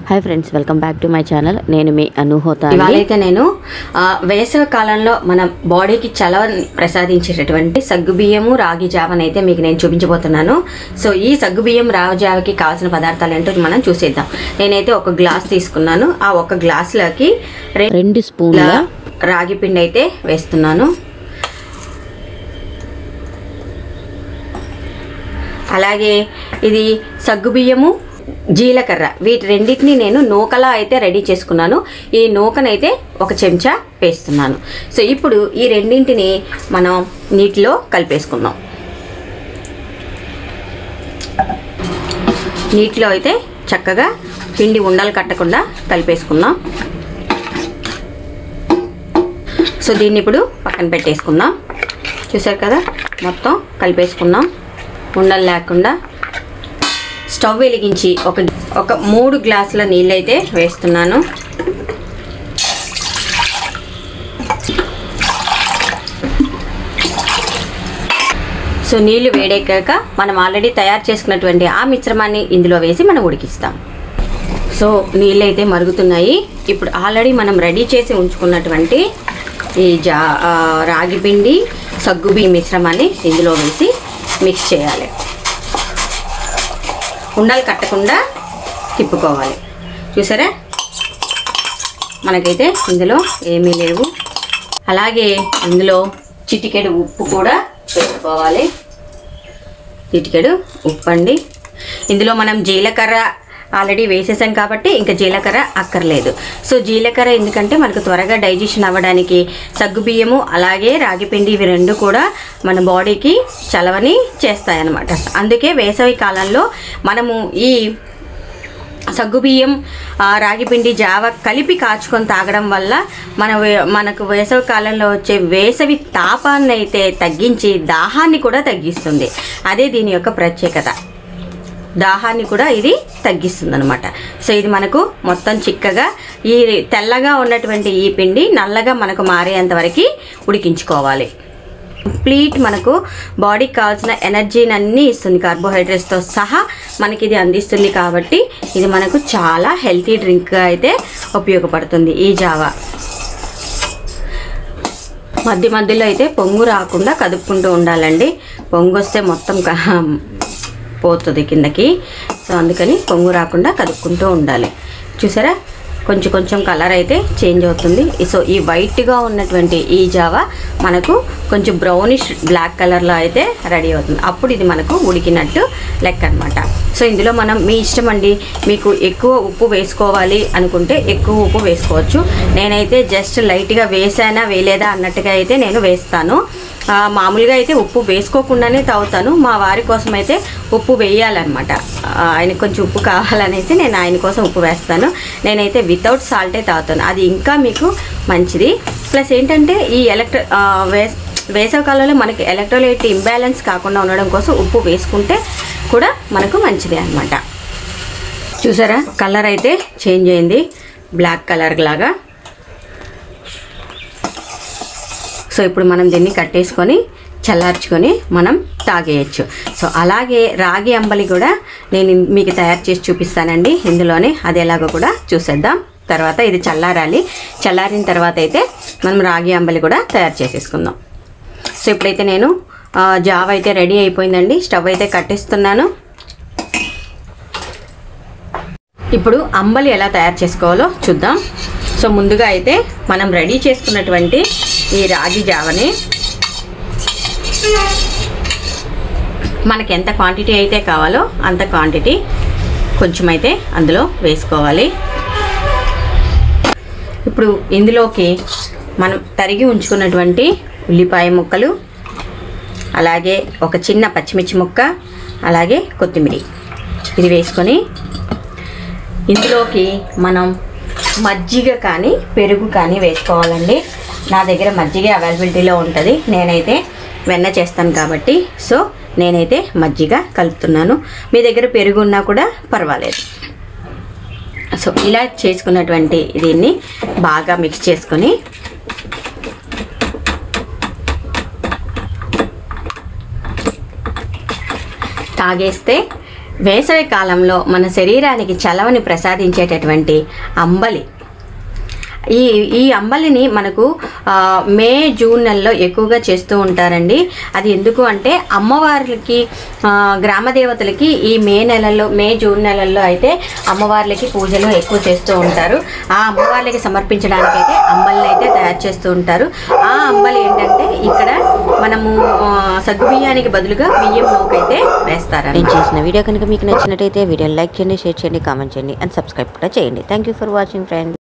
hi friends welcome back to my channel నేను మీ అనుహోత ఇవాళైతే నేను ఆ, వేసవి కాలంలో మన బాడీకి చలవని ప్రసాదించేటటువంటి సగ్గుబియ్యము రాగి జావని అయితే మీకు నేను చూపించబోతున్నాను సో ఈ సగ్గుబియ్యం రాగి జావకి కావాల్సిన పదార్థాలు ఏంటో మనం చూసేద్దాం నేనైతే ఒక గ్లాస్ తీసుకున్నాను ఆ ఒక గ్లాసులోకి రె- రెండు స్పూన్ల ఇలా రాగి పిండి అయితే వేస్తున్నాను అలాగే ఇది సగ్గుబియ్యము జీలకర్ర వీటి రెండింటిని నేను నూకలా అయితే రెడీ చేసుకున్నాను ఈ నూకనైతే ఒక చెంచా వేస్తున్నాను సో ఇప్పుడు ఈ రెండింటిని మనం నీటిలో కలిపేసుకుందాం నీటిలో అయితే చక్కగా పిండి ఉండలు కట్టకుండా కలిపేసుకుందాం సో దీన్ని ఇప్పుడు పక్కన పెట్టేసుకుందాం చూసారు కదా మొత్తం కలిపేసుకుందాం ఉండలు లేకుండా స్టవ్ వెలిగించి ఒక ఒక మూడు గ్లాసుల నీళ్ళైతే వేస్తున్నాను సో నీళ్లు వేడెక్కాక మనం ఆల్రెడీ తయారు చేసుకున్నటువంటి ఆ మిశ్రమాన్ని ఇందులో వేసి మనం ఉడికిస్తాం సో నీళ్ళు అయితే మరుగుతున్నాయి ఇప్పుడు ఆల్రెడీ మనం రెడీ చేసి ఉంచుకున్నటువంటి ఈ జా ఆ, రాగి పిండి సగ్గుబియ్యం మిశ్రమాన్ని ఇందులో వేసి మిక్స్ చేయాలి ఉండలు కట్టకుండా తిప్పుకోవాలి చూసారా మనకైతే ఇందులో ఏమీ లేవు అలాగే ఇందులో చిటికెడు ఉప్పు కూడా వేసుకోవాలి చిటికెడు ఉప్పు అండి ఇందులో మనం జీలకర్ర ఆల్రెడీ వేసేసాం కాబట్టి ఇంకా జీలకర్ర అక్కర్లేదు సో జీలకర్ర ఎందుకంటే మనకు త్వరగా డైజెషన్ అవ్వడానికి సగ్గుబియ్యము అలాగే రాగిపిండి ఇవి రెండు కూడా మన బాడీకి చలవని చేస్తాయన్నమాట అందుకే వేసవి కాలంలో మనము ఈ సగ్గుబియ్యం ఆ, రాగిపిండి జావ కలిపి కాచుకొని తాగడం వల్ల మన వే- మనకు వేసవి కాలంలో వచ్చే వేసవి తాపాన్ని అయితే తగ్గించి దాహాన్ని కూడా తగ్గిస్తుంది అదే దీని యొక్క ప్రత్యేకత దాహాన్ని కూడా ఇది తగ్గిస్తుంది అనమాట సో ఇది మనకు మొత్తం చిక్కగా ఈ తెల్లగా ఉన్నటువంటి ఈ పిండి నల్లగా మనకు మారేంత వరకు ఉడికించుకోవాలి కంప్లీట్ మనకు బాడీకి కావాల్సిన ఎనర్జీని అన్నీ ఇస్తుంది కార్బోహైడ్రేట్స్తో సహా మనకి ఇది అందిస్తుంది కాబట్టి ఇది మనకు చాలా హెల్తీ డ్రింక్గా అయితే ఉపయోగపడుతుంది ఈ జావా మధ్య మధ్యలో అయితే పొంగు రాకుండా కదుపుకుంటూ ఉండాలండి పొంగు వస్తే మొత్తం క- పోతుంది కిందకి సో అందుకని పొంగు రాకుండా కదుపుకుంటూ ఉండాలి చూసారా కొంచెం కొంచెం కలర్ అయితే చేంజ్ అవుతుంది సో ఈ వైట్గా ఉన్నటువంటి ఈ జావా మనకు కొంచెం బ్రౌనిష్ బ్లాక్ కలర్లో అయితే రెడీ అవుతుంది అప్పుడు ఇది మనకు ఉడికినట్టు లెక్క అనమాట సో ఇందులో మనం మీ ఇష్టం అండి మీకు ఎక్కువ ఉప్పు వేసుకోవాలి అనుకుంటే ఎక్కువ ఉప్పు వేసుకోవచ్చు నేనైతే జస్ట్ లైట్గా వేసానా వేయలేదా అన్నట్టుగా అయితే నేను వేస్తాను ఆ, మామూలుగా అయితే ఉప్పు వేసుకోకుండానే తాగుతాను మా వారి కోసం అయితే ఉప్పు వేయాలన్నమాట ఆ, ఆయనకు కొంచెం ఉప్పు కావాలనేసి నేను ఆయన కోసం ఉప్పు వేస్తాను నేనైతే వితౌట్ సాల్టే తాగుతాను అది ఇంకా మీకు మంచిది ప్లస్ ఏంటంటే ఈ ఎలక్ట్ర ఆ, వేస్ వేసవికాలంలో మనకి ఎలక్ట్రోలైట్ ఇంబ్యాలెన్స్ కాకుండా ఉండడం కోసం ఉప్పు వేసుకుంటే కూడా మనకు మంచిది అనమాట చూసారా కలర్ అయితే చేంజ్ అయింది బ్లాక్ కలర్ లాగా సో ఇప్పుడు మనం దీన్ని కట్టేసుకొని చల్లార్చుకొని మనం తాగేయచ్చు సో అలాగే రాగి అంబలి కూడా నేను ఇన్- మీకు తయారు చేసి చూపిస్తానండి ఇందులోనే అది ఎలాగో కూడా చూసేద్దాం తర్వాత ఇది చల్లారాలి చల్లారిన తర్వాత అయితే మనం రాగి అంబలి కూడా తయారు చేసేసుకుందాం సో ఇప్పుడైతే నేను ఆ, జావ అయితే రెడీ అయిపోయిందండి స్టవ్ అయితే కట్టిస్తున్నాను ఇప్పుడు అంబలి ఎలా తయారు చేసుకోవాలో చూద్దాం సో ముందుగా అయితే మనం రెడీ చేసుకున్నటువంటి ఈ రాగి జావని మనకి ఎంత క్వాంటిటీ అయితే కావాలో అంత క్వాంటిటీ కొంచెం అయితే అందులో వేసుకోవాలి ఇప్పుడు ఇందులోకి మనం తరిగి ఉంచుకున్నటువంటి ఉల్లిపాయ ముక్కలు అలాగే ఒక చిన్న పచ్చిమిర్చి ముక్క అలాగే కొత్తిమీర ఇది వేసుకొని ఇందులోకి మనం మజ్జిగ కానీ పెరుగు కానీ వేసుకోవాలండి నా దగ్గర మజ్జిగ అవైలబిలిటీలో ఉంటుంది నేనైతే వెన్న చేస్తాను కాబట్టి సో నేనైతే మజ్జిగ కలుపుతున్నాను మీ దగ్గర పెరుగు ఉన్నా కూడా పర్వాలేదు సో ఇలా చేసుకున్నటువంటి దీన్ని బాగా మిక్స్ చేసుకొని తాగేస్తే వేసవి కాలంలో మన శరీరానికి చలవని ప్రసాదించేటటువంటి అంబలి ఈ ఈ అంబలిని మనకు ఆ, మే జూన్ నెలలో ఎక్కువగా చేస్తూ ఉంటారండి అది ఎందుకు అంటే అమ్మవార్లకి ఆ, గ్రామ దేవతలకి ఈ మే నెలలో మే జూన్ నెలల్లో అయితే అమ్మవార్లకి పూజలు ఎక్కువ చేస్తూ ఉంటారు ఆ అమ్మవార్లకి సమర్పించడానికి అయితే అంబలిని అయితే తయారు చేస్తూ ఉంటారు ఆ అంబలి ఏంటంటే ఇక్కడ మనము ఆ, సగ్గుబియ్యానికి బదులుగా బియ్యంలోకి అయితే వేస్తారని నేను చేసిన వీడియో కనుక మీకు నచ్చినట్టయితే వీడియోని లైక్ చేయండి షేర్ చేయండి కామెంట్ చేయండి అండ్ సబ్స్క్రైబ్ కూడా చేయండి thank you for watching friends